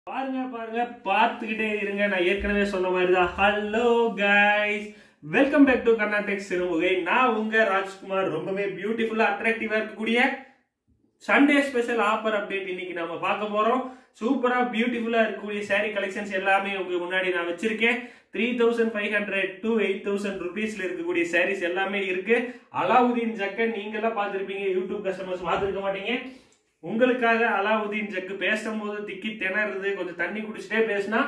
பாருங்க பாருங்க பார்த்துக்கிட்டே இருங்க நான் ஏற்கனவே சொன்ன மாதிரி தான் hello guys welcome back to Karnatak Sirumugai நான் உங்க ராஜ்குமார் ரொம்பவே பியூட்டிஃபுல்லா அட்ராக்டிவா இருக்கக்கூடிய சண்டே ஸ்பெஷல் ஆஃபர் அப்டேட் இன்னைக்கு நம்ம பார்க்க போறோம் சூப்பரா பியூட்டிஃபுல்லா இருக்கக்கூடிய saree கலெக்ஷன்ஸ் எல்லாமே உங்க முன்னாடி நான் வச்சிருக்கேன் three thousand five hundred to eight thousand ருபீஸ்ல இருக்கக்கூடிய sarees எல்லாமே இருக்கு அலாவுதீன் ஜக்க நீங்க எல்லாம் பார்த்திருப்பீங்க யூடியூப் கஸ்டமர்ஸ் பார்த்திருக்க மாட்டீங்க உங்களுக்காக அலாவுதீன் ஜக்கு பேசும்போது திக்கி திணறுது கொஞ்சம் தண்ணி குடிச்சிட்டே பேசினா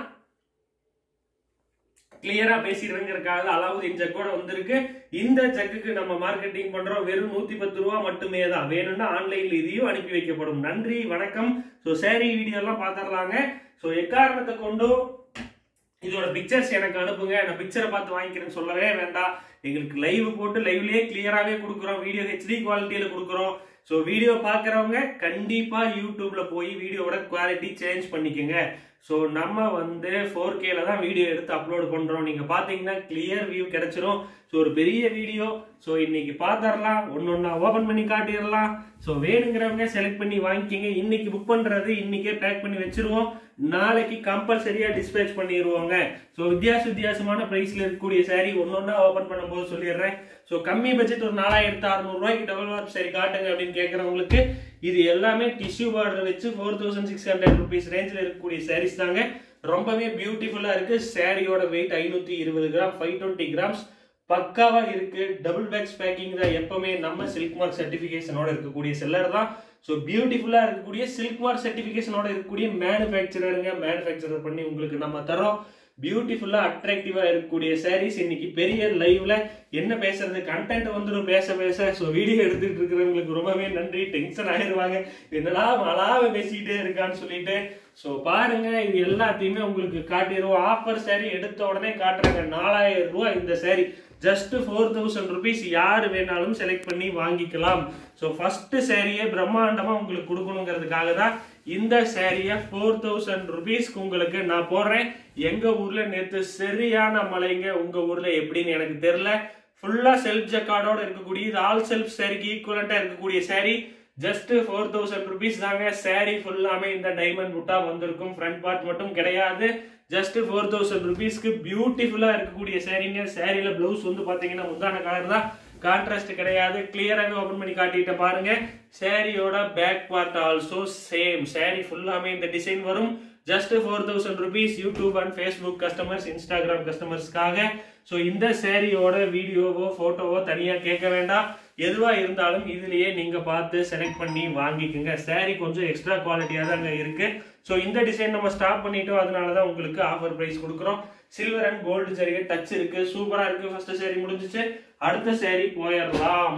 கிளியரா பேசிடுறேங்கிறதுக்காக அலாவுதீன் ஜக்கோட வந்திருக்கு இந்த ஜக்குக்கு நம்ம மார்க்கெட்டிங் பண்றோம் வெறும் நூத்தி பத்து ரூபா மட்டுமே தான் வேணும்னா ஆன்லைன்ல இதையும் அனுப்பி வைக்கப்படும் நன்றி வணக்கம் ஸோ சேரீ வீடியோ எல்லாம் பார்த்துடலாங்க ஸோ எக்காரணத்தை கொண்டு இதோட பிக்சர்ஸ் எனக்கு அனுப்புங்க நான் பிக்சரை பார்த்து வாங்கிக்கிறேன்னு சொல்லவே வேண்டாம் எங்களுக்கு லைவ் போட்டு லைவ்லயே கிளியராகவே கொடுக்குறோம் வீடியோ ஹெச்டி குவாலிட்டியில கொடுக்குறோம் ஸோ வீடியோ பார்க்குறவங்க கண்டிப்பா யூடியூப்ல போய் வீடியோவோட குவாலிட்டி சேஞ்ச் பண்ணிக்கோங்க ஸோ நம்ம வந்து ஃபோர் கேல தான் வீடியோ எடுத்து அப்லோட் பண்றோம் நீங்க பாத்தீங்கன்னா கிளியர் வியூ கிடைச்சிரும் ஸோ ஒரு பெரிய வீடியோ ஸோ இன்னைக்கு பார்த்துடலாம் ஒன்று ஒன்றா ஓப்பன் பண்ணி காட்டிடலாம் ஸோ வேணுங்கிறவங்க செலக்ட் பண்ணி வாங்கிக்கிங்க இன்னைக்கு புக் பண்றது இன்னைக்கே பேக் பண்ணி வச்சிருவோம் நாளைக்கு கம்பல்சரியா டிஸ்பேச் பண்ணிடுவோங்க ஸோ வித்தியாச வித்தியாசமான பிரைஸ்ல இருக்கக்கூடிய saree ஒன்று ஒன்றா ஓப்பன் பண்ணும்போது சொல்லிடுறேன் ஸோ கம்மி பட்ஜெட் ஒரு நாலாயிரத்து அறுநூறு ரூபாய்க்கு டபுள் வார்ப் சரி காட்டுங்க அப்படின்னு கேட்குறவங்களுக்கு இது எல்லாமே டிஷ்யூ பார்டர் வச்சு four thousand six hundred rupees ரேஞ்சில் இருக்கக்கூடிய sarees தாங்க ரொம்பவே பியூட்டிஃபுல்லா இருக்கு சாரியோட வெயிட் ஐநூத்தி இருபது கிராம் ஃபைவ் டுவெண்ட்டி கிராம்ஸ் பக்காவா இருக்கு டபுள் பேக்ஸ் பேக்கிங் தான் எப்பவுமே நம்ம சில்க் மார்க் சர்டிபிகேஷனோட இருக்கக்கூடிய செல்லர் தான் ஸோ பியூட்டிஃபுல்லா இருக்கக்கூடிய சில்க் மார்க் சர்டிபிகேஷனோட இருக்கக்கூடிய மேனுஃபேக்சரருங்க மேனுஃபேக்சரர் பண்ணி உங்களுக்கு நம்ம தரோம் பியூட்டிஃபுல்லா அட்ராக்டிவா இருக்கக்கூடிய சாரீஸ் இன்னைக்கு பெரிய லைவ்ல என்ன பேசுறது கண்டென்ட் வந்துடும் பேச பேச ஸோ வீடியோ எடுத்துட்டு இருக்கிறவங்களுக்கு ரொம்பவே நன்றி டென்ஷன் ஆயிடுவாங்க என்னடா மலாவ பேசிக்கிட்டே இருக்கான்னு சொல்லிட்டு ஸோ பாருங்க இது எல்லாத்தையுமே உங்களுக்கு காட்டிடுவோம் ஆஃபர் சாரி எடுத்த உடனே காட்டுறாங்க நாலாயிரம் ரூபாய் இந்த sari just four thousand rupees யார் வேணாலும் செலக்ட் பண்ணி வாங்கிக்கலாம் ஸோ ஃபர்ஸ்ட் சேரீயை பிரம்மாண்டமாக உங்களுக்கு கொடுக்கணுங்கிறதுக்காக தான் இந்த சேரீயை ஃபோர் தௌசண்ட் ருபீஸ்க்கு உங்களுக்கு நான் போடுறேன் எங்க ஊர்ல நேற்று சரியான மழைங்க உங்க ஊர்ல எப்படின்னு எனக்கு தெரியல ஃபுல்லா செல்ஃப் ஜக்கார்டோட இருக்கக்கூடிய இது ஆல் செல்ஃப் சேரீக்கு ஈக்குவலண்டா இருக்கக்கூடிய sari just four thousand rupees தாங்க சேரீ ஃபுல்லாமே இந்த டைமண்ட் புட்டா வந்திருக்கும் ஃப்ரண்ட் பார்ட் மட்டும் கிடையாது ஜஸ்ட் ஃபோர் தௌசண்ட் ருபீஸ்க்கு பியூட்டிஃபுல்லா இருக்கக்கூடிய சேரீங்க சேரீல பிளவுஸ் வந்து பாத்தீங்கன்னா முந்தான கலர் தான் கான்ட்ராஸ்ட் கிடையாது கிளியராகவே ஓபன் பண்ணி காட்டிட்டு பாருங்க சேரீயோட back part also same sari ஃபுல்லாமே இந்த டிசைன் வரும் just four thousand rupees YouTube and Facebook customers Instagram கஸ்டமர்ஸ்க்காக ஸோ இந்த சேரீயோட வீடியோவோ ஃபோட்டோவோ தனியாக கேட்க வேண்டாம் எதுவா இருந்தாலும் இதுலயே நீங்க பார்த்து செலக்ட் பண்ணி வாங்கிக்கோங்க saree கொஞ்சம் எக்ஸ்ட்ரா குவாலிட்டியா தாங்க இருக்கு ஸோ இந்த டிசைன் நம்ம ஸ்டாப் பண்ணிட்டோம் அதனால தான் உங்களுக்கு ஆஃபர் பிரைஸ் கொடுக்குறோம் சில்வர் அண்ட் கோல்டு சரிகை டச் இருக்கு சூப்பரா இருக்கு ஃபர்ஸ்ட் saree முடிஞ்சிச்சு அடுத்த saree போயிடலாம்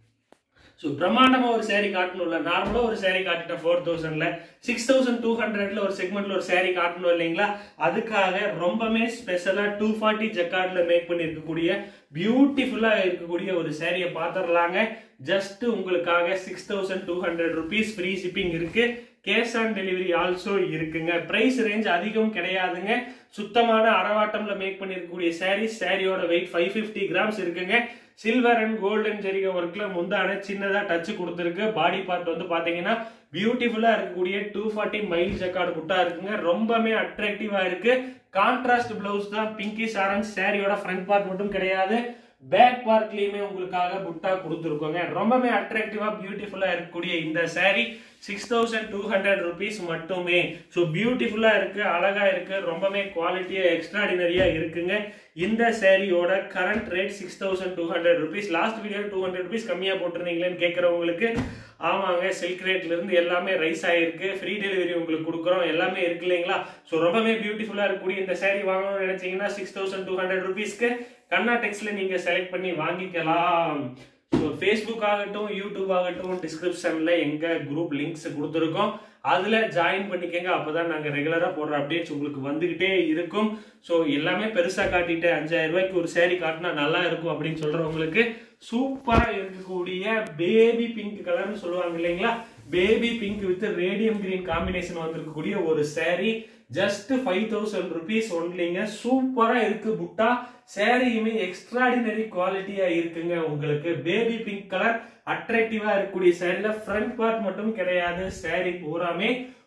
ஸோ பிரம்மாண்டமா ஒரு saree காட்டணும்ல நார்மலா ஒரு saree காட்டிட்டேன் ஃபோர் தௌசண்ட்ல சிக்ஸ் தௌசண்ட் டூ ஹண்ட்ரட்ல ஒரு செக்மெண்ட்ல ஒரு saree காட்டணும் இல்லைங்களா அதுக்காக ரொம்பவே ஸ்பெஷலா டூ ஃபார்ட்டி ஜக்கார்ட்ல மேக் பண்ணி இருக்கக்கூடிய பியூட்டிஃபுல்லா இருக்கக்கூடிய ஒரு சேரீயை பார்த்துடலாங்க ஜஸ்ட் உங்களுக்காக six thousand two hundred rupees free shipping இருக்கு கேஷ் ஆன் டெலிவரி ஆல்சோ இருக்குங்க பிரைஸ் ரேஞ்ச் அதிகம் கிடையாதுங்க சுத்தமான அரவாட்டம்ல மேக் பண்ணிருக்கக்கூடிய சாரீ சாரியோட வெயிட் ஃபைவ் ஃபிஃப்டி கிராம்ஸ் இருக்குங்க சில்வர் அண்ட் கோல்டன் ஜெரிக ஒர்க்ல முந்தான சின்னதா டச் கொடுத்துருக்கு பாடி பார்ட் வந்து பாத்தீங்கன்னா பியூட்டிஃபுல்லா இருக்கக்கூடிய டூ ஃபார்ட்டி மைல் ஜக்கார்டு புட்டா இருக்குங்க ரொம்பவே அட்ராக்டிவா இருக்கு கான்ட்ராஸ்ட் பிளவுஸ் தான் பிங்கிஷ் ஆரஞ்ச் சாரியோட ஃப்ரண்ட் பார்ட் மட்டும் கிடையாது பேக் பார்ட்லயுமே உங்களுக்காக புட்டா கொடுத்துருக்கோங்க ரொம்பவே அட்ராக்டிவா பியூட்டிஃபுல்லா இருக்கக்கூடிய இந்த saree six thousand two hundred rupees மட்டுமே ஸோ பியூட்டிஃபுல்லா இருக்கு அழகா இருக்கு ரொம்பவே குவாலிட்டியா எக்ஸ்ட்ராடினரியா இருக்குங்க இந்த சேரீயோட current rate six thousand two hundred rupees last video two hundred rupees கம்மியா போட்டிருந்தீங்களேன்னு கேட்கறவங்களுக்கு ஆமாங்க சில்க் ரேட்ல இருந்து எல்லாமே ரைஸ் ஆயிருக்கு ஃப்ரீ டெலிவரி உங்களுக்கு கொடுக்குறோம் எல்லாமே இருக்கு இல்லைங்களா ஸோ ரொம்பவே பியூட்டிஃபுல்லா இருக்கக்கூடிய இந்த saree வாங்கணும்னு நினைச்சீங்கன்னா சிக்ஸ் தௌசண்ட் டூ ஹண்ட்ரட் ருபீஸ்க்கு கண்ணா டெக்ஸ்ட்ல நீங்க செலக்ட் பண்ணி வாங்கிக்கலாம் ஸோ ஃபேஸ்புக் ஆகட்டும் யூடியூப் ஆகட்டும் டிஸ்கிரிப்ஷன்ல எங்க குரூப் லிங்க்ஸ் கொடுத்துருக்கோம் அதுல ஜாயின் பண்ணிக்கங்க அப்பதான் நாங்க ரெகுலரா போடுற அப்டேட்ஸ் உங்களுக்கு வந்துகிட்டே இருக்கும் ஸோ எல்லாமே பெருசா காட்டிட்டு அஞ்சாயிரம் ரூபாய்க்கு ஒரு சேரீ காட்டினா நல்லா இருக்கும் அப்படின்னு சொல்றவங்களுக்கு சூப்பரா இருக்கக்கூடிய பேபி பிங்க் கலர்னு சொல்லுவாங்க இல்லைங்களா baby pink with radium green combination வந்திருக்கக்கூடிய ஒரு saree just five thousand rupees ஒன்லிங்க சூப்பரா இருக்கு புட்டா சேரீயுமே எக்ஸ்ட்ராடினரி குவாலிட்டியா இருக்குங்க உங்களுக்கு பேபி பிங்க் கலர் அட்ராக்டிவா இருக்கக்கூடிய சேரீல ஃப்ரண்ட் பார்ட் மட்டும் கிடையாது saree பூராமே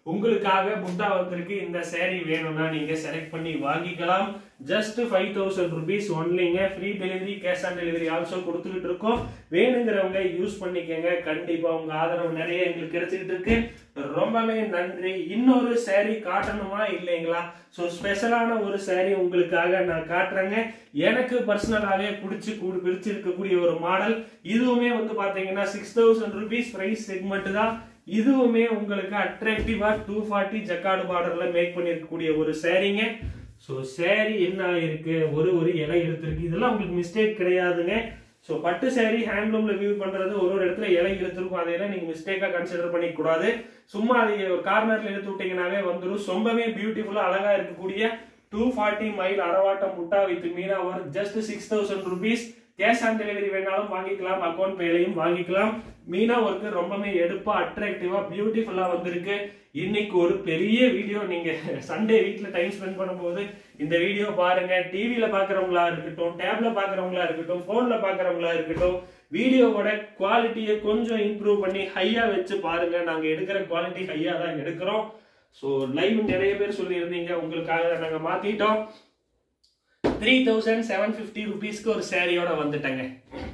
உங்களுக்காக புட்டா வந்திருக்கு இந்த saree வேணும்னா நீங்க செலக்ட் பண்ணி வாங்கிக்கலாம் ஜஸ்ட் ஃபைவ் தௌசண்ட் ருபீஸ் ஒன்லிங்க free delivery cash on delivery also கொடுத்துக்கிட்டு இருக்கோம் வேணுங்கிறவங்க யூஸ் பண்ணிக்கங்க கண்டிப்பா உங்க ஆதரவு நிறைய எங்களுக்கு கிடைச்சிக்கிட்டு இருக்கு ரொம்பவே நன்றி இன்னொரு saree காட்டணுமா இல்லைங்களா ஸோ ஸ்பெஷலான ஒரு saree உங்களுக்காக நான் காட்டுறேங்க எனக்கு பர்சனலாகவே பிடிச்சி கூடி பிடிச்சிருக்கக்கூடிய ஒரு மாடல் இதுவுமே வந்து பாத்தீங்கன்னா six thousand rupees price segment தான் இதுவுமே உங்களுக்கு அட்ராக்டிவா டூ ஃபார்ட்டி ஜக்காடு பார்டர்ல மேக் பண்ணிருக்கக்கூடிய ஒரு சாரீங்க ஸோ saree என்ன இருக்கு ஒரு ஒரு இலை எடுத்திருக்கு இதெல்லாம் உங்களுக்கு மிஸ்டேக் கிடையாதுங்க ஸோ பட்டு saree ஹேண்ட்லூம்ல வியூ பண்றது ஒரு ஒரு இடத்துல இலை எடுத்திருக்கும் அதையெல்லாம் நீங்க மிஸ்டேக்கா கன்சிடர் பண்ணிக்க கூடாது சும்மா அதை ஒரு கார்னர்ல எடுத்து விட்டீங்கன்னாவே வந்துடும் ரொம்பவே பியூட்டிஃபுல்லா அழகா இருக்கக்கூடிய டூ ஃபார்ட்டி மைல் அரவாட்டம் புட்டா with meena work just six thousand rupees cash on delivery வேணாலும் வாங்கிக்கலாம் அக்கௌண்ட் பேலையும் வாங்கிக்கலாம் மீனா ஒர்க் ரொம்பவே எடுப்பா அட்ராக்டிவா பியூட்டிஃபுல்லா வந்திருக்கு இன்னைக்கு ஒரு பெரிய வீடியோ நீங்க சண்டே வீட்ல டைம் ஸ்பெண்ட் பண்ணும்போது இந்த வீடியோ பாருங்க டிவில பாக்குறவங்களா இருக்கட்டும் டேப்ல பாக்குறவங்களா இருக்கட்டும் போன்ல பாக்குறவங்களா இருக்கட்டும் வீடியோவோட குவாலிட்டியை கொஞ்சம் இம்ப்ரூவ் பண்ணி ஹையா வச்சு பாருங்க நாங்க எடுக்கிற குவாலிட்டி ஹையா தான் எடுக்கிறோம் ஸோ லைவ் நிறைய பேர் சொல்லியிருந்தீங்க உங்களுக்காக நாங்க மாத்திட்டோம் த்ரீ தௌசண்ட் செவன் ஃபிஃப்டி ருபீஸ்க்கு ஒரு சேரீயோட வந்துட்டேங்க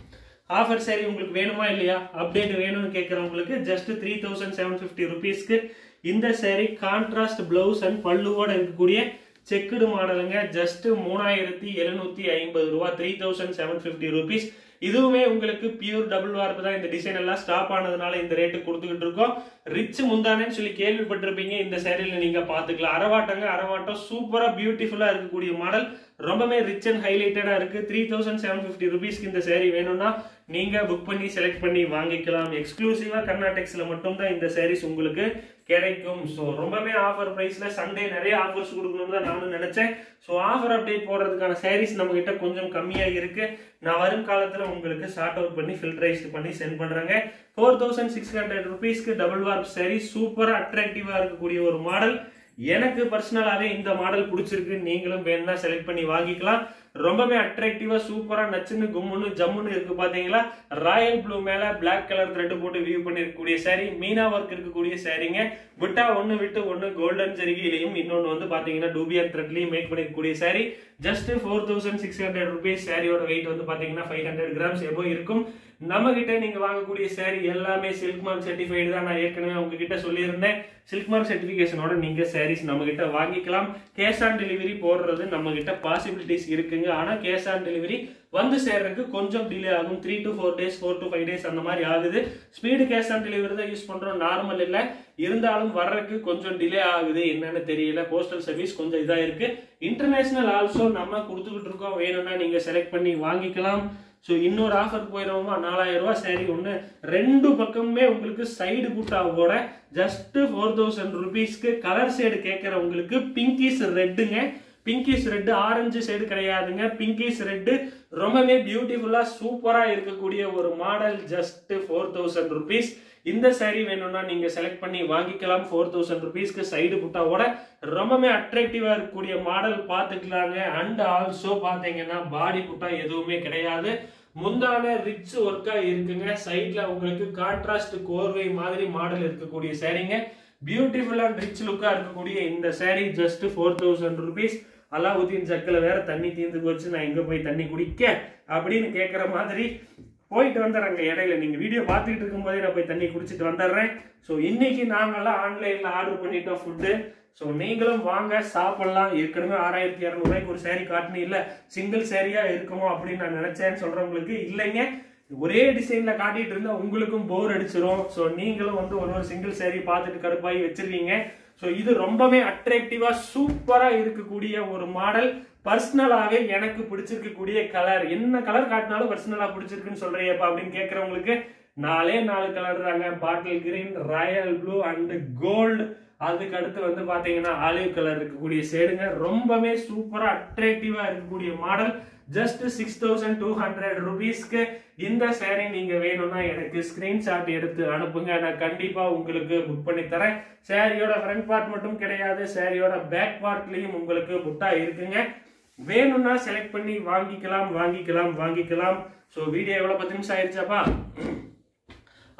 ஆஃபர் சேரீ உங்களுக்கு வேணுமா இல்லையா அப்டேட் வேணும்னு கேட்குறவங்களுக்கு just three thousand seven fifty ருபீஸ்க்கு இந்த சேரீ கான்ட்ராஸ்ட் பிளவுஸ் அண்ட் பல்லுவோட இருக்கக்கூடிய செக்குடு மாடலுங்க ஜஸ்ட் மூணாயிரத்தி எழுநூத்தி ஐம்பது ரூபா three thousand seven fifty rupees இதுவுமே உங்களுக்கு பியூர் டபுள் வார்ப்பு தான் இந்த டிசைன் எல்லாம் ஸ்டாப் ஆனதுனால இந்த ரேட்டு கொடுத்துக்கிட்டு இருக்கோம் ரிச் முந்தானேன்னு சொல்லி கேள்விப்பட்டிருப்பீங்க இந்த சேரீல நீங்க பாத்துக்கலாம் அரவாட்டங்க அரவாட்டம் சூப்பரா பியூட்டிஃபுல்லா இருக்கக்கூடிய மாடல் ரொம்பவே ரிச் அண்ட் ஹைலைட்டடா இருக்கு த்ரீ தௌசண்ட் செவன் ஃபிஃப்டி ருபீஸ்க்கு இந்த சேரீ வேணும்னா நீங்க புக் பண்ணி செலக்ட் பண்ணி வாங்கிக்கலாம் எக்ஸ்க்ளூசிவா கர்நாடெக்ஸ்ல மட்டும் தான் இந்த சாரீஸ் உங்களுக்கு கிடைக்கும் ஸோ ரொம்பவே ஆஃபர் பிரைஸ்ல சண்டே நிறைய ஆஃபர்ஸ் கொடுக்கணும்னு தான் நானும் நினைச்சேன் ஸோ ஆஃபர் அப்டேட் போடுறதுக்கான சாரீஸ் நம்ம கிட்ட கொஞ்சம் கம்மியா இருக்கு நான் வரும் காலத்துல உங்களுக்கு ஷார்ட் அவுட் பண்ணி ஃபில்டரைஸ் பண்ணி சென்ட் பண்றேங்க ஃபோர் தௌசண்ட் சிக்ஸ் ஹண்ட்ரட் ருபீஸ்க்கு டபுள் வார்ப் சாரீ சூப்பரா அட்ராக்டிவா இருக்கக்கூடிய ஒரு மாடல் எனக்கு பர்சனலாவே இந்த மாடல் பிடிச்சிருக்கு நீங்களும் வேணும்னா செலக்ட் பண்ணி வாங்கிக்கலாம் ரொம்பவே அட்ராக்டிவா சூப்பரா நச்சுன்னு கும்முன்னு ஜம்முன்னு இருக்கு பாத்தீங்களா ராயல் ப்ளூ மேல பிளாக் கலர் த்ரெட் போட்டு வியூ பண்ணிருக்கக்கூடிய சாரி மீனா ஒர்க் இருக்கக்கூடிய சாரீங்க விட்டா ஒண்ணு விட்டு ஒண்ணு கோல்டன் ஜெரிகிலையும் இன்னொன்னு வந்து பாத்தீங்கன்னா டூபியன் த்ரெட்லயும் மேக் பண்ணிருக்கக்கூடிய sari just four thousand six hundred rupees சாரியோட வெயிட் வந்து பாத்தீங்கன்னா ஃபைவ் ஹண்ட்ரட் கிராம்ஸ் எபோ இருக்கும் நம்ம கிட்ட நீங்க வாங்கக்கூடிய சாரி எல்லாமே சில்க் மார்க் சர்டிஃபைடு தான் நான் ஏற்கனவே உங்ககிட்ட சொல்லியிருந்தேன் சில்க் மார்க் சர்டிபிகேஷனோட நீங்க சாரீஸ் நம்ம கிட்ட வாங்கிக்கலாம் கேஷ் ஆன் டெலிவரி போடுறது நம்ம கிட்ட பாசிபிலிட்டிஸ் இருக்குங்க ஆனா கேஷ் ஆன் டெலிவரி வந்து சேர்றதுக்கு கொஞ்சம் டிலே ஆகும் three to four days four to five days அந்த மாதிரி ஆகுது ஸ்பீடு கேஷ் ஆன் டெலிவரி தான் யூஸ் பண்றோம் நார்மல் இல்லை இருந்தாலும் வர்றதுக்கு கொஞ்சம் டிலே ஆகுது என்னன்னு தெரியல போஸ்டல் சர்வீஸ் கொஞ்சம் இதா இருக்கு இன்டர்நேஷனல் ஆல்சோ நம்ம கொடுத்துக்கிட்டு இருக்கோம் வேணும்னா நீங்க செலக்ட் பண்ணி வாங்கிக்கலாம் ஸோ இன்னொரு ஆஃபர் போயிடுவோமா நாலாயிரம் ரூபாய் சரி ஒன்று ரெண்டு பக்கமுமே உங்களுக்கு சைடு புட்டாவோட ஜஸ்ட் ஃபோர் தௌசண்ட் ருபீஸ்க்கு கலர் ஷேடு கேட்குறவங்களுக்கு பிங்கிஸ் ரெட்டுங்க பிங்கிஷ் ரெட்டு ஆரஞ்சு சைடு கிடையாதுங்க பிங்கிஷ் ரெட்டு ரொம்பவே பியூட்டிஃபுல்லா சூப்பரா இருக்கக்கூடிய ஒரு model just four thousand rupees இந்த saree வேணும்னா நீங்க செலக்ட் பண்ணி வாங்கிக்கலாம் ஃபோர் தௌசண்ட் ருபீஸ்க்கு சைடு புட்டாவோட ரொம்பவே அட்ராக்டிவா இருக்கக்கூடிய மாடல் பார்த்துக்கலாங்க அண்ட் ஆல்சோ பாத்தீங்கன்னா பாடி புட்டா எதுவுமே கிடையாது முந்தான ரிச் ஒர்க்கா இருக்குங்க சைட்ல உங்களுக்கு கான்ட்ராஸ்ட் கோர்வை மாதிரி மாடல் இருக்கக்கூடிய சாரீங்க பியூட்டிஃபுல் அண்ட் ரிச் லுக்கா இருக்கக்கூடிய இந்த saree just four thousand rupees Alauddin சக்கில் வேற தண்ணி தீர்ந்து போச்சு நான் எங்க போய் தண்ணி குடிக்க அப்படின்னு கேட்குற மாதிரி போயிட்டு வந்துடுறேங்க இடையில நீங்க வீடியோ பார்த்துக்கிட்டு இருக்கும்போதே நான் போய் தண்ணி குடிச்சிட்டு வந்துடுறேன் ஸோ இன்னைக்கு நாங்கெல்லாம் ஆன்லைன்ல ஆர்டர் பண்ணிட்டோம் ஃபுட்டு ஸோ நீங்களும் வாங்க சாப்பிடலாம் ஏற்கனவே ஆறாயிரத்தி இரநூறுவாய்க்கு ஒரு saree காட்டுனு இல்லை சிங்கிள் சேரீயா இருக்குமோ அப்படின்னு நான் நினைச்சேன்னு சொல்றவங்களுக்கு இல்லைங்க ஒரே டிசைன்ல காட்டிட்டு இருந்தா உங்களுக்கும் போர் அடிச்சிரும் ஸோ நீங்களும் வந்து ஒரு ஒரு சிங்கிள் saree பார்த்துட்டு கடுப்பாகி வச்சிருவீங்க ஸோ இது ரொம்பவே அட்ராக்டிவா சூப்பரா இருக்கக்கூடிய ஒரு மாடல் பர்சனலாவே எனக்கு பிடிச்சிருக்கக்கூடிய கலர் என்ன கலர் காட்டினாலும் பர்சனலா பிடிச்சிருக்குன்னு சொல்றியப்பா அப்படின்னு கேட்கறவங்களுக்கு நாலே நாலு கலர் தாங்க bottle green royal blue and gold அதுக்கு அடுத்து வந்து பாத்தீங்கன்னா ஆலிவ் கலர் இருக்கக்கூடிய ஷேடுங்க ரொம்பவே சூப்பரா அட்ராக்டிவா இருக்கக்கூடிய model just six thousand two hundred ருபீஸ்க்கு இந்த saree நீங்க வேணும்னா எனக்கு ஸ்கிரீன்ஷாட் எடுத்து அனுப்புங்க நான் கண்டிப்பா உங்களுக்கு புக் பண்ணி தரேன் சாரியோட ஃப்ரண்ட் பார்ட் மட்டும் கிடையாது சாரியோட பேக் பார்ட்லயும் உங்களுக்கு புட்டா இருக்குங்க வேணும்னா செலக்ட் பண்ணி வாங்கிக்கலாம் வாங்கிக்கலாம் வாங்கிக்கலாம் ஸோ வீடியோ எவ்வளோ பத்து நிமிஷம் ஆயிடுச்சாப்பா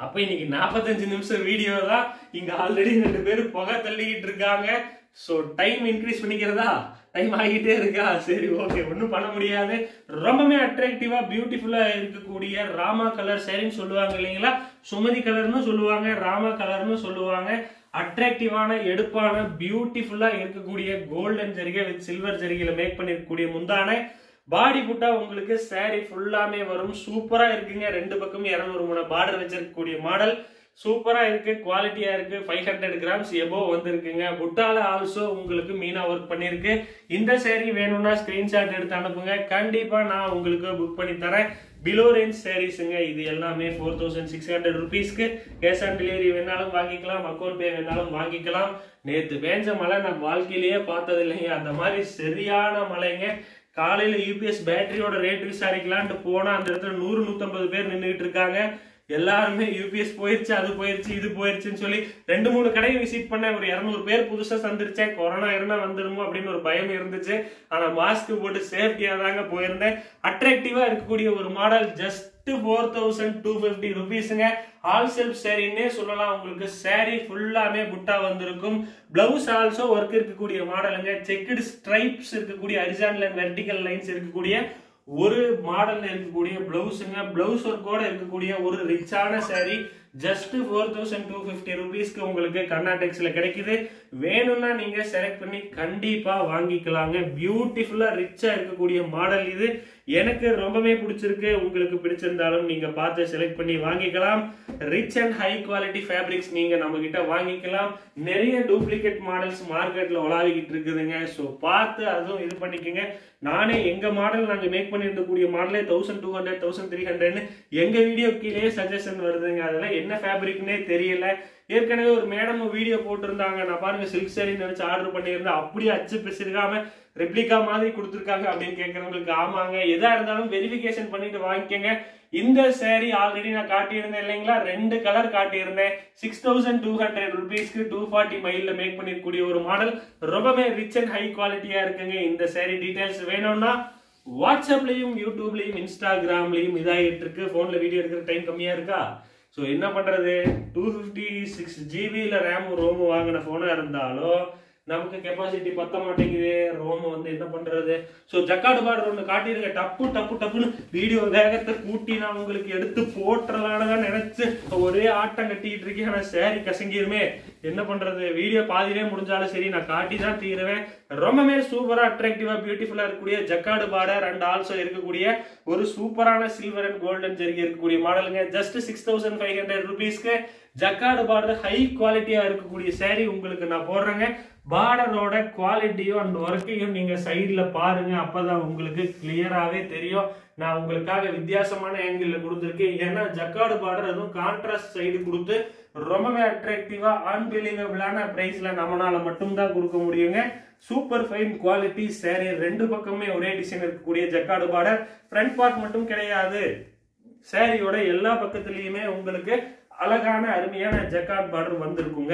அப்ப இன்னைக்கு நாற்பத்தஞ்சு நிமிஷம் வீடியோ தான் இங்க ஆல்ரெடி ரெண்டு பேரும் புகை தள்ளிக்கிட்டு இருக்காங்க ஸோ டைம் இன்க்ரீஸ் பண்ணிக்கிறதா டைம் ஆகிட்டே இருக்கா சரி ஓகே ஒன்றும் பண்ண முடியாது ரொம்பவே அட்ராக்டிவா பியூட்டிஃபுல்லா இருக்கக்கூடிய ராமா கலர் சரின்னு சொல்லுவாங்க இல்லைங்களா சுமதி கலர்னு சொல்லுவாங்க ராமா கலர்னு சொல்லுவாங்க அட்ராக்டிவான எடுப்பான பியூட்டிஃபுல்லா இருக்கக்கூடிய கோல்டன் ஜரிகை வித் சில்வர் ஜரிகையில மேக் பண்ணிருக்கக்கூடிய முந்தான பாடி புட்டா உங்களுக்கு saree ஃபுல்லாமே வரும் சூப்பரா இருக்குங்க ரெண்டு பக்கமும் இரநூறு மூணு பார்டர் வச்சிருக்கக்கூடிய மாடல் சூப்பரா இருக்கு குவாலிட்டியா இருக்கு ஃபைவ் ஹண்ட்ரட் கிராம்ஸ் எபோ வந்திருக்குங்க புட்டால ஆல்சோ உங்களுக்கு மீனா ஒர்க் பண்ணிருக்கு இந்த saree வேணும்னா ஸ்கிரீன்ஷாட் எடுத்து அனுப்புங்க கண்டிப்பா நான் உங்களுக்கு புக் பண்ணி தரேன் பிலோ ரேஞ்ச் சாரீஸுங்க இது எல்லாமே ஃபோர் தௌசண்ட் சிக்ஸ் ஹண்ட்ரட் ருபீஸ்க்கு கேஷ் ஆன் டெலிவரி வேணாலும் வாங்கிக்கலாம் அக்கௌண்ட் பே வேணாலும் வாங்கிக்கலாம் நேத்து வேஞ்ச மழை நான் வாழ்க்கையிலேயே பார்த்தது இல்லைங்க அந்த மாதிரி சரியான மழைங்க காலையில யூபிஎஸ் பேட்டரியோட ரேட் விசாரிக்கலான்ட்டு போனா அந்த இடத்துல நூறு நூத்தம்பது பேர் நின்றுட்டு இருக்காங்க எல்லாருமே யூபிஎஸ் போயிருச்சு அது போயிருச்சு இது போயிருச்சுன்னு சொல்லி ரெண்டு மூணு கடையை விசிட் பண்ண ஒரு இரநூறு பேர் புதுசா சந்திரிச்சேன் கொரோனா இருந்தா வந்துருமோ அப்படின்னு ஒரு பயம் இருந்துச்சு ஆனா மாஸ்க் போட்டு சேஃப்டியா தாங்க போயிருந்தேன் அட்ராக்டிவா இருக்கக்கூடிய ஒரு model just four thousand two fifty ருபீஸுங்க ஆல் செல்ஃப் சேரீன்னே சொல்லலாம் உங்களுக்கு saree ஃபுல்லாமே புட்டா வந்திருக்கும் பிளவுஸ் ஆல்சோ ஒர்க் இருக்கக்கூடிய மாடலுங்க செக்குடு ஸ்ட்ரைப்ஸ் இருக்கக்கூடிய ஹரிசாண்டல் அண்ட் வெர்டிக்கல் லைன்ஸ் இருக்கக்கூடிய ஒரு மாடல்ல இருக்கக்கூடிய பிளவுஸுங்க பிளவுஸ் ஒர்க்கோட இருக்கக்கூடிய ஒரு ரிச்சான saree just four thousand two fifty ருபீஸ்க்கு உங்களுக்கு கர்நாடெக்ஸ்ல கிடைக்குது வேணும்னா நீங்க செலக்ட் பண்ணி கண்டிப்பா வாங்கிக்கலாங்க பியூட்டிஃபுல்லா ரிச்சா இருக்கக்கூடிய மாடல் இது எனக்கு ரொம்பவே பிடிச்சிருக்கு உங்களுக்கு பிடிச்சிருந்தாலும் நீங்க பார்த்து செலக்ட் பண்ணி வாங்கிக்கலாம் rich and high quality fabrics நீங்க நம்ம கிட்ட வாங்கிக்கலாம் நிறைய டூப்ளிகேட் மாடல்ஸ் மார்க்கெட்ல உலாவிக்கிட்டு இருக்குதுங்க ஸோ பார்த்து அதுவும் இது பண்ணிக்கோங்க நானே எங்க மாடல் நாங்க மேக் பண்ணிருக்கக்கூடிய மாடலே thousand two hundred thousand three ஹண்ட்ரட்னு எங்க வீடியோ கீழே சஜஷன் வருதுங்க அதெல்லாம் என்ன ஃபேப்ரிக்னே தெரியல ஏற்கனவே ஒரு மேடம் வீடியோ போட்டிருந்தாங்க நான் பாருங்க சில்க் saree நினைச்சு ஆர்டர் பண்ணியிருந்தேன் அப்படியே அச்சு பிசிருக்காம ரெப்ளிகா மாதிரி கொடுத்துருக்காங்க அப்படின்னு கேட்கறவங்களுக்கு ஆமாங்க எதா இருந்தாலும் வெரிஃபிகேஷன் பண்ணிட்டு வாங்கிக்கோங்க இந்த saree ஆல்ரெடி நான் காட்டியிருந்தேன் இல்லைங்களா ரெண்டு கலர் காட்டியிருந்தேன் சிக்ஸ் தௌசண்ட் டூ ஹண்ட்ரட் ருபீஸ்க்கு டூ ஃபார்ட்டி மைல்ல மேக் பண்ணிருக்கக்கூடிய ஒரு மாடல் ரொம்பவே ரிச் அண்ட் ஹை குவாலிட்டியா இருக்குங்க இந்த saree டீடைல்ஸ் வேணும்னா வாட்ஸ்அப்லயும் யூடியூப்லயும் இன்ஸ்டாகிராம்லயும் இதாகிட்டு இருக்கு போன்ல வீடியோ எடுக்கிற டைம் கம்மியா இருக்கா ஸோ என்ன பண்றது டூ ஃபிஃப்டி சிக்ஸ் ஜிபியில் ரேம் ரோம் வாங்கின ஃபோனாக இருந்தாலும் நமக்கு கெப்பாசிட்டி பத்த மாட்டேங்குது ரோம் வந்து என்ன பண்றது ஸோ ஜக்காடு பார்டர் ஒன்று காட்டிருங்க டப்பு டப்பு டப்புன்னு வீடியோ வேகத்தை கூட்டி நான் உங்களுக்கு எடுத்து போட்டுறலான்னு நினைச்சு ஒரே ஆட்டம் கட்டிக்கிட்டு இருக்கேன் ஆனால் சேரி கசங்கிருமே என்ன பண்றது வீடியோ பாதியிலே முடிஞ்சாலும் சரி நான் காட்டி தான் தீருவேன் ரொம்பவே சூப்பரா அட்ராக்டிவா பியூட்டிஃபுல்லா இருக்கக்கூடிய ஜக்காடு பார்டர் அண்ட் ஆல்சோ இருக்கக்கூடிய ஒரு சூப்பரான சில்வர் அண்ட் கோல்டன் ஜெருகி இருக்கக்கூடிய மாடலுங்க just six thousand five hundred ருபீஸ்க்கு ஜக்காடு பார்டர் ஹை குவாலிட்டியா இருக்கக்கூடிய saree உங்களுக்கு நான் போடுறேங்க பார்டரோட குவாலிட்டியும் அண்ட் ஒர்க்கையும் நீங்க சைடுல பாருங்க அப்பதான் உங்களுக்கு கிளியராகவே தெரியும் நான் உங்களுக்காக வித்தியாசமான ஆங்கிள் கொடுத்துருக்கேன் ஏன்னா ஜக்காடு பார்டர் அதுவும் கான்ட்ராஸ்ட் சைடு கொடுத்து ரொம்பவே அட்ராக்டிவா அன்பிலீவபிளான பிரைஸ்ல நம்மளால மட்டும்தான் கொடுக்க முடியுங்க சூப்பர் ஃபைன் குவாலிட்டி saree ரெண்டு பக்கமே ஒரே டிசைன் இருக்கக்கூடிய ஜக்காடு பார்டர் ஃப்ரண்ட் பார்ட் மட்டும் கிடையாது சாரியோட எல்லா பக்கத்துலயுமே உங்களுக்கு அழகான அருமையான ஜக்காட் பார்டர் வந்திருக்குங்க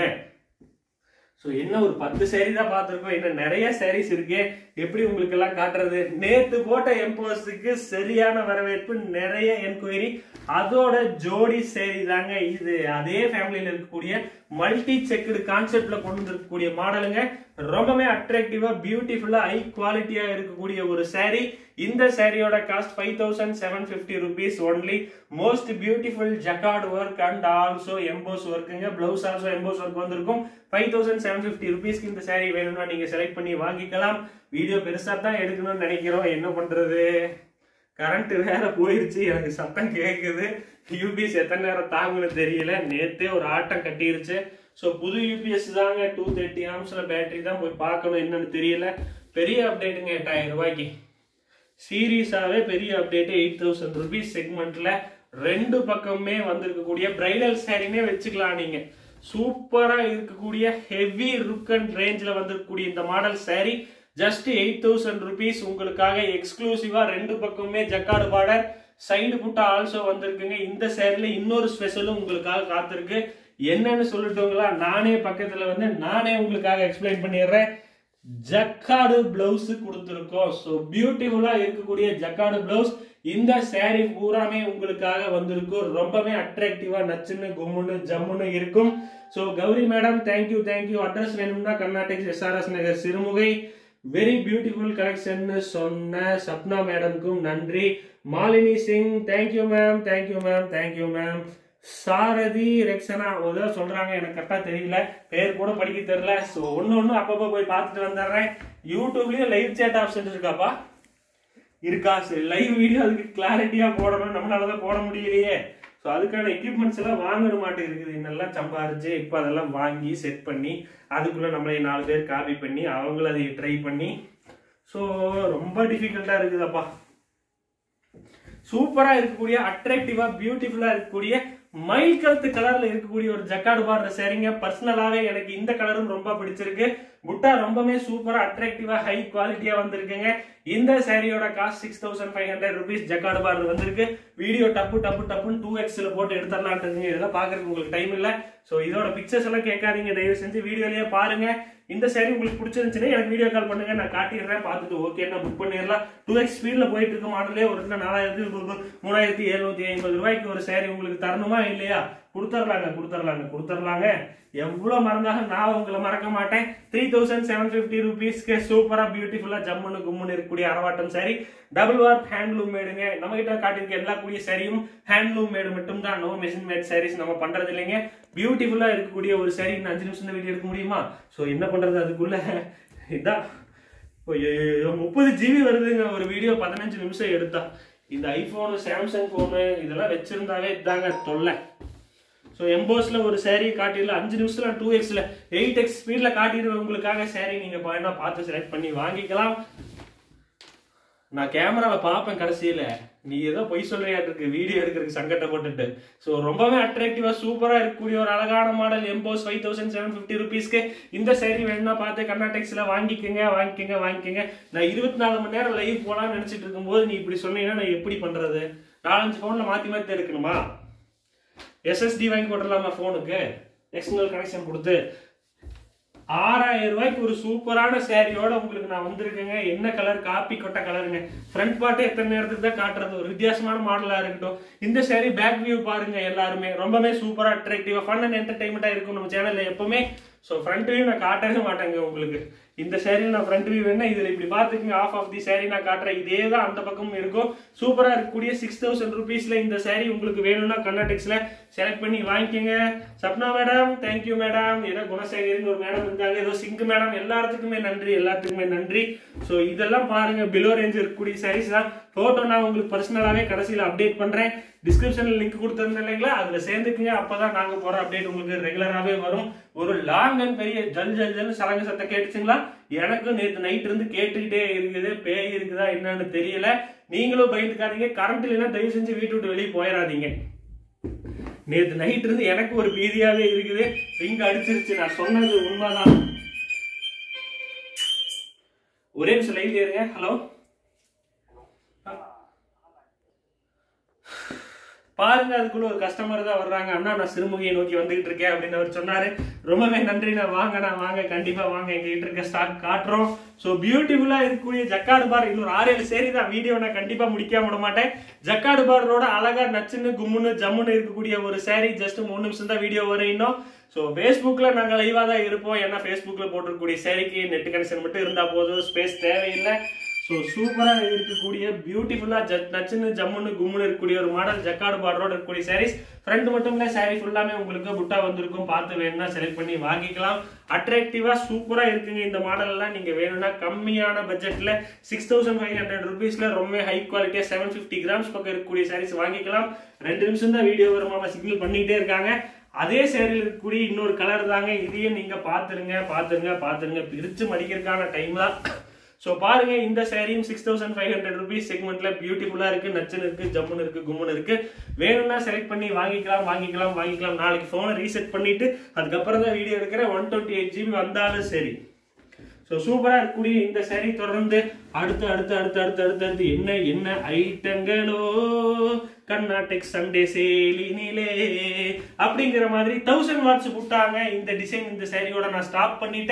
ஸோ என்ன ஒரு பத்து சேரீ தான் பார்த்துருக்கோம் இன்னும் நிறைய சாரீஸ் இருக்கு எப்படி உங்களுக்கு எல்லாம் காட்டுறது நேத்து போட்ட எம்போஸுக்கு சரியான வரவேற்பு நிறைய என்கொயரி அதோட ஜோடி சேரீ தாங்க இது அதே ஃபேமிலியில இருக்கக்கூடிய மல்டி செக்குடு கான்செப்ட்ல கொண்டு வந்திருக்கக்கூடிய மாடலுங்க ரொம்பவே அட்ராக்டிவா பியூட்டிஃபுல்லா ஹை குவாலிட்டியா இருக்கக்கூடிய ஒரு saree இந்த சாரியோட cost five thousand seven fifty rupees only most beautiful jacquard work and also emboss ஒர்க்குங்க பிளவுஸ் ஆல்சோ எம்போஸ் ஒர்க் வந்திருக்கும் ஃபைவ் தௌசண்ட் செவன் ஃபிஃப்டி ருபீஸ்க்கு இந்த saree வேணும்னா நீங்க செலக்ட் பண்ணி வாங்கிக்கலாம் வீடியோ பெருசா தான் எடுக்கணும்னு நினைக்கிறோம் என்ன பண்றது கரண்ட் வேற போயிருச்சு எனக்கு சத்தம் கேக்குது யூபிஎஸ் எத்தனை நேரம் தாங்குன்னு தெரியல நேத்தே ஒரு ஆட்டம் கட்டிருச்சு ஸோ புது யூபிஎஸ் தாங்க டூ தேர்ட்டி ஆம்ஸ்ல பேட்டரி தான் போய் பார்க்கணும் என்னன்னு தெரியல பெரிய அப்டேட்டுங்க எட்டாயிரம் ரூபாய்க்கு சீரியஸாவே பெரிய அப்டேட் எயிட் தௌசண்ட் ருபீஸ் செக்மெண்ட்ல ரெண்டு பக்கமே வந்திருக்கக்கூடிய பிரைடல் சாரினே வச்சுக்கலாம் நீங்க சூப்பரா இருக்கக்கூடிய ஹெவி ருக் அண்ட் ரேஞ்சில் வந்திருக்கக்கூடிய இந்த model saree just eight thousand rupees உங்களுக்காக எக்ஸ்க்ளூசிவா ரெண்டு பக்கமே ஜக்காடு பார்டர் சைடு புட்டா ஆல்சோ வந்திருக்குங்க இந்த சேரில் இன்னொரு ஸ்பெஷலும் உங்களுக்காக காத்திருக்கு என்னன்னு சொல்லிட்டோங்களா நானே பக்கத்துல வந்து நானே உங்களுக்காக எக்ஸ்பிளைன் பண்ணிடுறேன் ஜக்காடு பிளவுஸ் கொடுத்துருக்கோம் ஸோ பியூட்டிஃபுல்லா இருக்கக்கூடிய ஜக்காடு பிளவுஸ் இந்த saree பூராமே உங்களுக்காக வந்திருக்கும் ரொம்பவே அட்ராக்டிவா நச்சுன்னு கும்முன்னு ஜம்முன்னு இருக்கும் so Gowri madam thank you thank you address வேணும்னா Karnatak SRS Nagar Sirumugai very beautiful collection சொன்ன சப்னா மேடம்க்கும் நன்றி Malini Singh thank you ma'am thank you ma'am thank you ma'am Sarathi Rexana ஏதோ சொல்றாங்க எனக்கு கரெக்டா தெரியல பேர் கூட படிக்க தெரியல ஸோ ஒன்று ஒன்று அப்பப்போ போய் பார்த்துட்டு வந்துடுறேன் யூடியூப்லயும் லைவ் சேட் ஆப்ஷன் இருக்காப்பா இருக்கா சரி லைவ் வீடியோ அதுக்கு கிளாரிட்டியா போடணும் நம்மளால தான் போட முடியலையே ஸோ அதுக்கான எக்யூப்மெண்ட்ஸ் எல்லாம் வாங்கணும் மாட்டேன் இருக்குது இன்னெல்லாம் சம்பாரிச்சு இப்போ அதெல்லாம் வாங்கி செட் பண்ணி அதுக்குள்ள நம்மளை நாலு பேர் காப்பி பண்ணி அவங்களும் அதை ட்ரை பண்ணி ஸோ ரொம்ப டிஃபிகல்ட்டா இருக்குதப்பா சூப்பரா இருக்கக்கூடிய அட்ராக்டிவா பியூட்டிஃபுல்லா இருக்கக்கூடிய மயில் கருத்து கலர்ல இருக்கக்கூடிய ஒரு ஜக்காடு பாடுற சரிங்க பர்சனலாவே எனக்கு இந்த கலரும் ரொம்ப பிடிச்சிருக்கு புட்டா ரொம்பவே சூப்பரா அட்ராக்டிவா ஹை குவாலிட்டியா வந்திருக்குங்க இந்த சாரியோட cost six thousand five hundred rupees jacquard border வந்திருக்கு வீடியோ டப்பு டப்பு டப்புன்னு டூ எக்ஸ்ல போட்டு எடுத்துடலான்ட்டுங்க இதெல்லாம் பாக்குறதுக்கு உங்களுக்கு டைம் இல்ல சோ இதோட பிக்சர்ஸ் எல்லாம் கேட்காதீங்க தயவு செஞ்சு வீடியோலயே பாருங்க இந்த சாரி உங்களுக்கு பிடிச்சிருந்துச்சுன்னா எனக்கு வீடியோ கால் பண்ணுங்க நான் காட்டிடுறேன் பார்த்துட்டு ஓகே நான் புக் பண்ணிடலாம் டூ எக்ஸ் ஸ்பீட்ல போயிட்டு இருக்க மாடலே ஒரு இடத்துல நாலாயிரத்தி மூணாயிரத்தி எழுநூத்தி ஐம்பது ரூபாய்க்கு ஒரு சாரி உங்களுக்கு தரணுமா இல்லையா கொடுத்துர்லாங்க கொடுத்துர்லாங்க கொடுத்துர்லாங்க எவ்வளவு மறந்தாலும் நான் உங்களை மறக்க மாட்டேன் த்ரீ தௌசண்ட் செவன் பிப்டி ருபீஸ்க்கு சூப்பரா பியூட்டிஃபுல்லா ஜம்முன்னு கும்முன்னு இருக்கக்கூடிய அரவாட்டம் சாரி டபுள் வார்ப் ஹேண்ட்லூம் மேடுங்க நம்ம கிட்ட காட்டியிருக்க எல்லா கூடிய சாரியும் ஹேண்ட்லூம் மேடு மட்டும் தான் நோ மிஷின் மேட் சாரீஸ் நம்ம பண்றது இல்லைங்க பியூட்டிஃபுல்லா இருக்கக்கூடிய ஒரு சாரி இன்னும் அஞ்சு நிமிஷம் வீடியோ எடுக்க முடியுமா ஸோ என்ன பண்றது அதுக்குள்ள இதான் முப்பது ஜிபி வருதுங்க ஒரு வீடியோ பதினஞ்சு நிமிஷம் எடுத்தா இந்த ஐபோனு சாம்சங் போனு இதெல்லாம் வச்சிருந்தாவே இதாங்க தொல்லை ஸோ எம்போஸ்ல ஒரு saree காட்டிடல அஞ்சு நிமிஷத்துல டூ எக்ஸ்ல எயிட் எக்ஸ் ஸ்பீட்ல காட்டிடுவேன் உங்களுக்காக saree நீங்க வேணா பார்த்து செலக்ட் பண்ணி வாங்கிக்கலாம் நான் கேமராவை பார்ப்பேன் கடைசியில நீ ஏதோ பொய் சொல்றியாட்டு இருக்கு வீடியோ எடுக்கிறதுக்கு சங்கட்டப்பட்டுட்டு ஸோ ரொம்பவே அட்ராக்டிவா சூப்பரா இருக்கக்கூடிய ஒரு அழகான model emboss five thousand seven fifty ருபீஸ்க்கு இந்த saree வேணும்னா பார்த்து கர்நாடெக்ஸ்ல வாங்கிக்கோங்க வாங்கிக்கோங்க வாங்கிக்கோங்க நான் இருபத்தி நாலு மணி நேரம் லைவ் போலாம்னு நினைச்சிட்டு இருக்கும்போது நீ இப்படி சொன்னீங்கன்னா நான் எப்படி பண்றது நாலஞ்சு ஃபோன்ல மாத்தி மாத்தி எடுக்கணுமா எஸ்எஸ்டி வாங்கி போட்டுடலாமா ஃபோனுக்கு எக்ஸ்டர்னல் கனெக்ஷன் கொடுத்து ஆறாயிரம் ரூபாய்க்கு ஒரு சூப்பரான சேரீயோட உங்களுக்கு நான் வந்திருக்கேங்க என்ன கலர் காப்பி கொட்ட கலருங்க ஃப்ரண்ட் பார்ட்டு எத்தனை நேரத்துக்கு தான் காட்டுறது ஒரு வித்தியாசமான மாடலா இருக்கட்டும் இந்த சேரீ பேக் வியூ பாருங்க எல்லாருமே ரொம்பவே சூப்பரா அட்ராக்டிவா ஃபன் அண்ட் என்டர்டைன்மெண்டா இருக்கும் நம்ம சேனல்ல எப்பவுமே ஸோ ஃப்ரண்ட் வியூ நான் காட்டவே மாட்டேங்க உங்களுக்கு இந்த சேரீ நான் ஃப்ரண்ட் வியூ வேணா இதுல இப்படி பாத்துக்கங்க ஆஃப் ஆஃப் தி சேரீ நான் காட்டுறேன் இதே தான் அந்த பக்கமும் இருக்கும் சூப்பரா இருக்கக்கூடிய சிக்ஸ் தௌசண்ட் ருபீஸ்ல இந்த சேரீ உங்களுக்கு வேணும்னா கர்நாடெக்ஸ்ல செலக்ட் பண்ணி வாங்கிக்கோங்க சப்னா மேடம் தேங்க்யூ மேடம் ஏதோ குணசேகரின்னு ஒரு மேடம் இருந்தாங்க ஏதோ சிங்க் மேடம் எல்லாத்துக்குமே நன்றி எல்லாத்துக்குமே நன்றி ஸோ இதெல்லாம் பாருங்க பிலோ ரேஞ்ச் இருக்கக்கூடிய சாரீஸ் தான் ஃபோட்டோ நான் உங்களுக்கு பர்சனலாகவே கடைசியில் அப்டேட் பண்ணுறேன் டிஸ்கிரிப்ஷனில் லிங்க் கொடுத்துருந்தேன் இல்லைங்களா அதில் சேர்ந்துக்குங்க அப்போ தான் நாங்கள் போகிற அப்டேட் உங்களுக்கு ரெகுலராகவே வரும் ஒரு லாங் அண்ட் பெரிய ஜல் ஜல் ஜல் சலங்க சத்தம் கேட்டுச்சுங்களா எனக்கும் நேற்று நைட் இருந்து கேட்டுக்கிட்டே இருக்குது பேய் இருக்குதா என்னன்னு தெரியல நீங்களும் பயந்துக்காதீங்க கரண்ட் இல்லைன்னா தயவு செஞ்சு வீட்டு விட்டு வெளியே போயிடாதீங்க நேற்று நைட் இருந்து எனக்கு ஒரு பீதியாவே இருக்குது ரிங் அடிச்சிருச்சு நான் சொன்னது உண்மைதான் ஒரே நிமிஷம் லைன்ல இருங்க ஹலோ பாருங்க அதுக்குள்ள ஒரு கஸ்டமர் தான் வர்றாங்க அண்ணா நான் சிறுமுகையை நோக்கி வந்துகிட்டு இருக்கேன் அப்படின்னு அவர் சொன்னாரு ரொம்பவே நன்றி நான் வாங்கண்ணா வாங்க கண்டிப்பா வாங்க எங்ககிட்ட இருக்க ஸ்டாக் காட்டுறோம் ஸோ பியூட்டிஃபுல்லா இருக்கக்கூடிய ஜக்காடு பார் இன்னொரு ஆறு ஏழு சரி தான் வீடியோ நான் கண்டிப்பா முடிக்காம விட மாட்டேன் ஜக்காடு பாரோட அழகா நச்சுன்னு கும்முன்னு ஜம்முன்னு இருக்கக்கூடிய ஒரு saree ஜஸ்ட் மூணு நிமிஷம் தான் வீடியோ வரும் இன்னும் ஸோ ஃபேஸ்புக்கில் நாங்கள் லைவாக தான் இருப்போம் ஏன்னா ஃபேஸ்புக்கில் போட்டிருக்கக்கூடிய சேரீக்கு நெட் கனெக்ஷன் மட்டும் இருந்தால் போதும் ஸ்பேஸ் தேவையில்லை ஸோ சூப்பராக இருக்கக்கூடிய பியூட்டிஃபுல்லாக ஜ நச்சுன்னு ஜம்முன்னு கும்முன்னு இருக்கக்கூடிய ஒரு மாடல் ஜக்காடு பார்டரோட இருக்கக்கூடிய சாரீஸ் ஃப்ரண்ட் மட்டும் இல்லை சாரீ ஃபுல்லாமே உங்களுக்கு புட்டா வந்திருக்கும் பார்த்து வேணும்னா செலக்ட் பண்ணி வாங்கிக்கலாம் அட்ராக்டிவாக சூப்பராக இருக்குங்க இந்த மாடல் எல்லாம் நீங்கள் வேணும்னா கம்மியான பட்ஜெட்டில் சிக்ஸ் தௌசண்ட் ஃபைவ் ஹண்ட்ரட் ருபீஸில் ரொம்ப ஹை குவாலிட்டியாக செவன் ஃபிஃப்டி கிராம்ஸ் பக்கம் இருக்கக்கூடிய சாரீஸ் வாங்கிக்கலாம் ரெண்டு நிமிஷம் தான் வீடியோ வருமா சிக்னல் பண்ணிக்கிட்டே இருக்காங்க அதே சேரில் இருக்கக்கூடிய இன்னொரு கலர் தாங்க இதையும் நீங்க பாத்துருங்க பாத்துருங்க பாத்துருங்க பிரிச்சு மடிக்கிறதுக்கான டைம் தான் ஸோ பாருங்க இந்த சேரீயும் six thousand five hundred rupees செக்மெண்ட்ல பியூட்டிஃபுல்லா இருக்கு நச்சுன்னு இருக்கு ஜம்முன்னு இருக்கு கும்முன்னு இருக்கு வேணும்னா செலக்ட் பண்ணி வாங்கிக்கலாம் வாங்கிக்கலாம் வாங்கிக்கலாம் நாளைக்கு ஃபோனை ரீசெட் பண்ணிட்டு அதுக்கப்புறம் தான் வீடியோ எடுக்கிறேன் ஒன் டுவெண்ட்டி எயிட் ஜிபி வந்தாலும் சரி ஸோ சூப்பராக இருக்கக்கூடிய இந்த saree தொடர்ந்து அடுத்து அடுத்து அடுத்து அடுத்து அடுத்து அடுத்து என்ன என்ன ஐட்டங்களோ கர்நாடக் சண்டே சேலினிலே அப்படிங்கிற மாதிரி தௌசண்ட் வாட்ஸ் விட்டாங்க இந்த டிசைன் இந்த சேரீயோட நான் ஸ்டாப் பண்ணிட்டேன்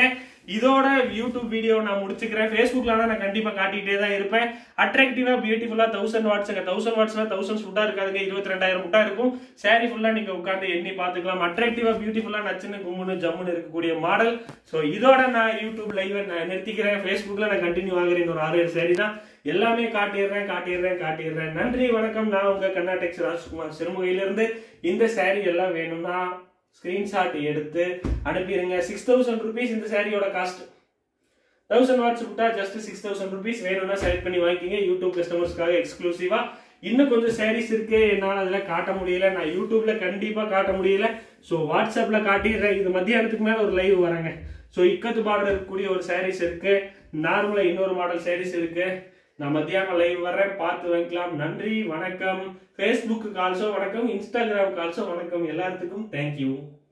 இதோட யூடியூப் வீடியோ நான் முடிச்சுக்கிறேன் ஃபேஸ்புக்ல நான் கண்டிப்பா காட்டிட்டே தான் இருப்பேன் அட்ராக்டிவா பியூட்டிஃபுல்லா தௌசண்ட் வாட்ஸுங்க தௌசண்ட் வாட்ஸ்ல தௌசண்ட் ஃபுட்டா இருக்காதுங்க இருபத்தி ரெண்டாயிரம் முட்டா இருக்கும் சாரி ஃபுல்லா நீங்க உட்காந்து எண்ணி பாத்துக்கலாம் அட்ராக்டிவா பியூட்டிஃபுல்லா நச்சுன்னு கும்முன்னு ஜம்முன்னு இருக்கக்கூடிய மாடல் ஸோ இதோட நான் யூடியூப் லைவ் நான் நிறுத்திக்கிறேன் ஃபேஸ்புக்ல நான் கண்டினியூ ஆகுறேன் ஒரு ஆறு ஏழு சாரி தான் எல்லாமே காட்டிடுறேன் காட்டிடுறேன் காட்டிடுறேன் நன்றி வணக்கம் நான் உங்க கர்நாடெக்ஸ் ராஜ்குமார் சிறுமுகையிலிருந்து இந்த சாரி எல்லாம் வேணும்னா ஸ்கிரீன்ஷாட் எடுத்து அனுப்பிடுங்க சிக்ஸ் தௌசண்ட் ருபீஸ் இந்த சாரியோட காஸ்ட் தௌசண்ட் வாட்ஸ் விட்டா ஜஸ்ட் சிக்ஸ் தௌசண்ட் ருபீஸ் வேணும்னா செலக்ட் பண்ணி வாங்கிக்கிங்க யூடியூப் கஸ்டமர்ஸ்க்காக எக்ஸ்க்ளூசிவா இன்னும் கொஞ்சம் சாரீஸ் இருக்கு என்னால் அதில் காட்ட முடியல நான் யூடியூப்ல கண்டிப்பாக காட்ட முடியல ஸோ வாட்ஸ்அப்ல காட்டிடுறேன் இது மத்தியானத்துக்கு மேலே ஒரு லைவ் வரேங்க ஸோ இக்கத்து பார்டர் இருக்கக்கூடிய ஒரு சாரீஸ் இருக்கு நார்மலாக இன்னொரு மாடல் சாரீஸ் இருக்கு நான் மத்தியானம் லைவ் வர்றேன் பார்த்து வாங்கிக்கலாம் நன்றி வணக்கம் ஃபேஸ்புக்கு கால்ஸோ வணக்கம் இன்ஸ்டாகிராம் கால்ஸோ வணக்கம் எல்லாத்துக்கும் தேங்க்யூ